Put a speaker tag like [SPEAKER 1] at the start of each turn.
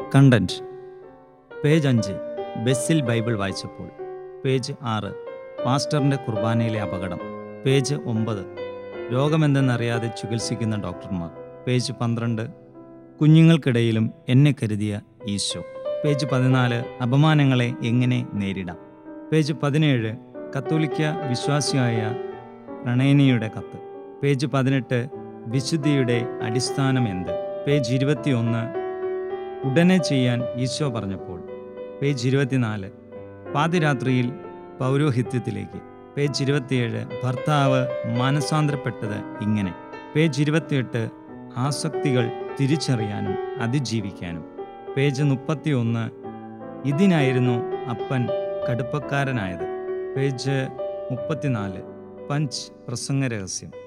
[SPEAKER 1] content page അഞ്ച് ബസ്സിൽ Bible വായിച്ചപ്പോൾ പേജ് ആറ് പാസ്റ്ററിൻ്റെ കുർബാനയിലെ അപകടം പേജ് ഒമ്പത് രോഗമെന്തെന്നറിയാതെ ചികിത്സിക്കുന്ന ഡോക്ടർമാർ പേജ് പന്ത്രണ്ട് കുഞ്ഞുങ്ങൾക്കിടയിലും എന്നെ കരുതിയ ഈശോ പേജ് പതിനാല് അപമാനങ്ങളെ എങ്ങനെ നേരിടാം പേജ് പതിനേഴ് കത്തോലിക്ക വിശ്വാസിയായ പ്രണയിനിയുടെ കത്ത് പേജ് പതിനെട്ട് വിശുദ്ധിയുടെ അടിസ്ഥാനം എന്ത് പേജ് ഇരുപത്തിയൊന്ന് ഉടനെ ചെയ്യാൻ ഈശോ പറഞ്ഞപ്പോൾ പേജ് ഇരുപത്തിനാല് പാതിരാത്രിയിൽ പൗരോഹിത്യത്തിലേക്ക് പേജ് ഇരുപത്തിയേഴ് ഭർത്താവ് മാനസാന്തരപ്പെട്ടത് ഇങ്ങനെ പേജ് ഇരുപത്തിയെട്ട് ആസക്തികൾ തിരിച്ചറിയാനും അതിജീവിക്കാനും പേജ് മുപ്പത്തിയൊന്ന് ഇതിനായിരുന്നു അപ്പൻ കടുപ്പക്കാരനായത് പേജ് മുപ്പത്തിനാല് പഞ്ച് പ്രസംഗ രഹസ്യം